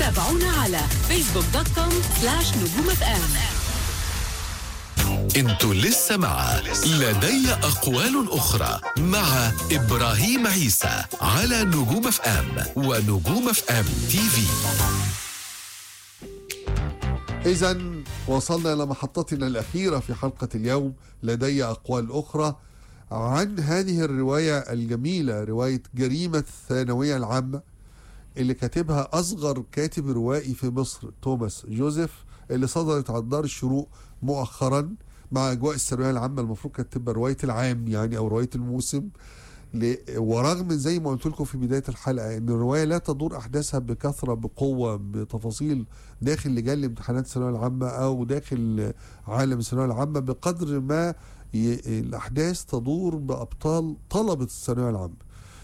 تابعونا على فيسبوك دوت كوم سلاش نجوم اف ام انتوا لسه مع لدي أقوال أخرى مع إبراهيم عيسى على نجوم اف ام ونجوم اف ام تي في إذا وصلنا إلى محطتنا الأخيرة في حلقة اليوم لدي أقوال أخرى عن هذه الرواية الجميلة رواية جريمة الثانوية العامة اللي كاتبها أصغر كاتب روائي في مصر توماس جوزيف اللي صدرت عن دار الشروق مؤخرا مع أجواء الثانوية العامة المفروض كانت تبقى رواية العام يعني أو رواية الموسم ل- ورغم من زي ما قلت لكم في بدايه الحلقه ان الروايه لا تدور احداثها بكثره بقوه بتفاصيل داخل لجان الامتحانات الثانويه العامه او داخل عالم الثانويه العامه بقدر ما ي- الاحداث تدور بابطال طلبه الثانويه العامه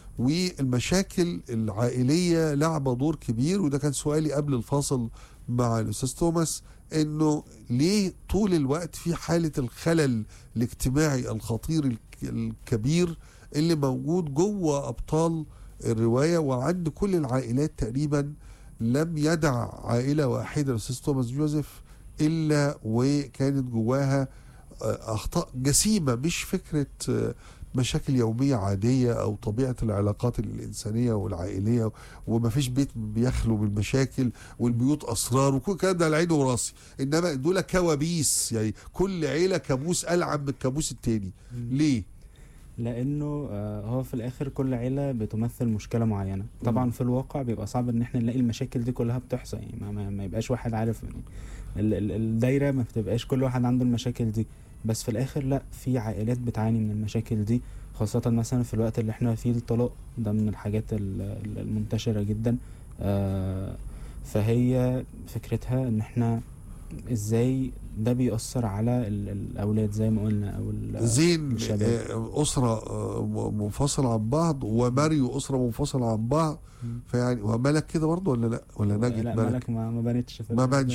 والمشاكل العائليه لعبه دور كبير وده كان سؤالي قبل الفاصل مع الاستاذ توماس انه ليه طول الوقت في حاله الخلل الاجتماعي الخطير الك- الكبير اللي موجود جوه ابطال الروايه وعند كل العائلات تقريبا لم يدع عائله واحده الاستاذ توماس جوزيف الا وكانت جواها آه، اخطاء جسيمه مش فكره آه، مشاكل يوميه عاديه او طبيعه العلاقات الانسانيه والعائليه وما فيش بيت بيخلو من مشاكل والبيوت اسرار وكل الكلام ده على عيني وراسي انما دول كوابيس يعني كل عيله كابوس العب من الكابوس التاني ليه؟ لانه آه، هو في الاخر كل عيله بتمثل مشكله معينه طبعا في الواقع بيبقى صعب ان احنا نلاقي المشاكل دي كلها بتحصل يعني ما, ما, ما يبقاش واحد عارف يعني ال- ال- الدايره ما بتبقاش كل واحد عنده المشاكل دي بس في الاخر لا في عائلات بتعاني من المشاكل دي خاصه مثلا في الوقت اللي احنا فيه الطلاق ده من الحاجات ال- ال- المنتشره جدا آه، فهي فكرتها ان احنا ازاي ده بيأثر على ال- الاولاد زي ما قلنا او ال- زين الشباب. آه، أسرة آه، م- منفصلة عن بعض وماريو أسرة منفصلة عن بعض مم. فيعني وملك كده برضه ولا لا ولا نجد لا ملك ملك ما ما بانتش في ما ال- بانش